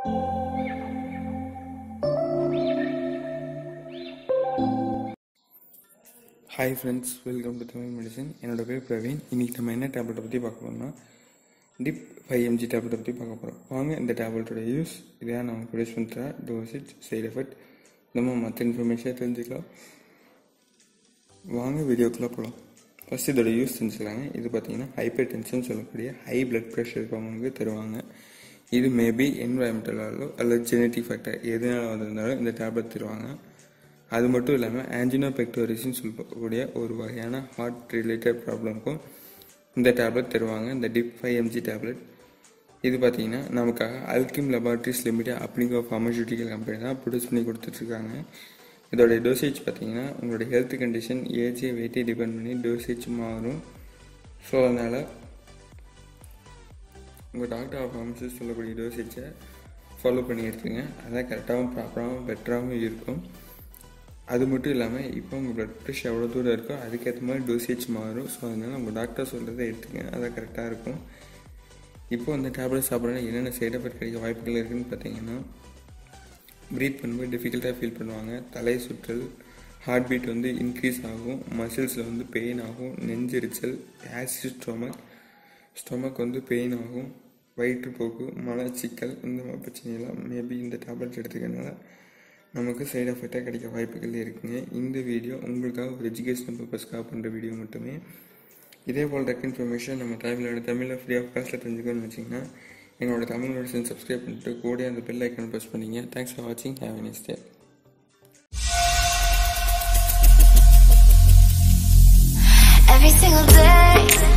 hi friends welcome to Tamil medicine என்னோட பேர் பிரவீன் இன்னைக்கு நம்ம என்ன டேப்லெட்டை பற்றி பார்க்க போறோம்னா டிப் ஃபைவ் எம்ஜி டேப்லெட்டை பற்றி பார்க்க போகிறோம் வாங்க இந்த டேப்லெட்டோட யூஸ் இதான் நான் ப்ரொடியூஸ் பண்ணுற டோசேஜ் சைடு எஃபெக்ட் நம்ம மற்ற இன்ஃபர்மேஷன் தெரிஞ்சுக்கலாம் வாங்க வீடியோக்குள்ளே போகலாம் ஃபஸ்ட் இதோட யூஸ் தெரிஞ்சுக்கலாங்க இது பார்த்தீங்கன்னா ஹைப்பர் டென்ஷன் சொல்லக்கூடிய ஹை பிளட் ப்ரெஷர் இருக்கவங்களுக்கு தருவாங்க இது மேபி என்வரன்மெண்டலாலோ அல்லது ஜெனட்டிக் ஃபேக்டர் எதனால வந்திருந்தாலும் இந்த டேப்லெட் தருவாங்க அது மட்டும் இல்லாமல் ஆன்ஜினோ பெக்டோரிஸ்ன்னு சொல்லக்கூடிய ஒரு வகையான ஹார்ட் ரிலேட்டட் ப்ராப்ளம்க்கும் இந்த டேப்லெட் தருவாங்க இந்த டிப் ஃபைவ் எம்ஜி டேப்லெட் இது பார்த்தீங்கன்னா நமக்காக அல்கிம் லெபார்ட்ரிஸ் லிமிடெட் அப்படிங்கிற ஃபார்மசூட்டிக்கல் கம்பெனி தான் ப்ரொடியூஸ் பண்ணி கொடுத்துட்ருக்காங்க இதோட டோசேஜ் பார்த்தீங்கன்னா உங்களோட ஹெல்த் கண்டிஷன் ஏஜ் வெயிட்டை டிபெண்ட் பண்ணி டோசேஜ் மாறும் ஸோ அதனால் உங்கள் டாக்டர் ஃபார்மசிஸ்ட் சொல்லக்கூடிய டோசேஜை ஃபாலோ பண்ணி எடுத்துங்க அதான் கரெக்டாகவும் ப்ராப்பராகவும் பெட்டராகவும் இருக்கும் அது மட்டும் இல்லாமல் இப்போ உங்கள் ப்ளட் ப்ரெஷர் எவ்வளோ தூரம் இருக்கோ அதுக்கேற்ற மாதிரி டோசேஜ் மாறும் ஸோ அதனால் உங்கள் டாக்டர் சொல்கிறத எடுத்துங்க அதான் கரெக்டாக இருக்கும் இப்போ அந்த டேப்லெட் சாப்பிட்றதுல என்னென்ன சைட் எஃபெக்ட் கிடைக்க வாய்ப்புகள் இருக்குதுன்னு பார்த்தீங்கன்னா ப்ரீத் பண்ணும்போது டிஃபிகல்ட்டாக ஃபீல் பண்ணுவாங்க தலை சுற்றல் ஹார்ட் பீட் வந்து இன்க்ரீஸ் ஆகும் மசில்ஸில் வந்து பெயின் ஆகும் நெஞ்செரிச்சல் ஆசிட் ஸ்டொமக் ஸ்டொமக் வந்து பெயின் ஆகும் வயிற்றுப்போக்கு மலச்சிக்கல் இந்த மாதிரி பிரச்சனையெல்லாம் மேபி இந்த டேப்லெட் எடுத்துக்கிறதுனால நமக்கு சைடு எஃபெக்டாக கிடைக்க வாய்ப்புகள் இருக்குங்க இந்த வீடியோ உங்களுக்காக ஒரு எஜுகேஷனல் பர்பஸ்க்காக பண்ணுற வீடியோ மட்டுமே இதே போல் டெக் இன்ஃபர்மேஷன் நம்ம தமிழோட தமிழில் ஃப்ரீ ஆஃப் காஸ்ட்டில் தெரிஞ்சுக்கணும்னு வச்சிங்கன்னா எங்களோட தமிழ் மெடிசன் சப்ஸ்கிரைப் பண்ணிட்டு கூட அந்த பெல் ஐக்கன் ப்ரெஸ் பண்ணிங்க தேங்க்ஸ் ஃபார் வாட்சிங் have a nice day Every single day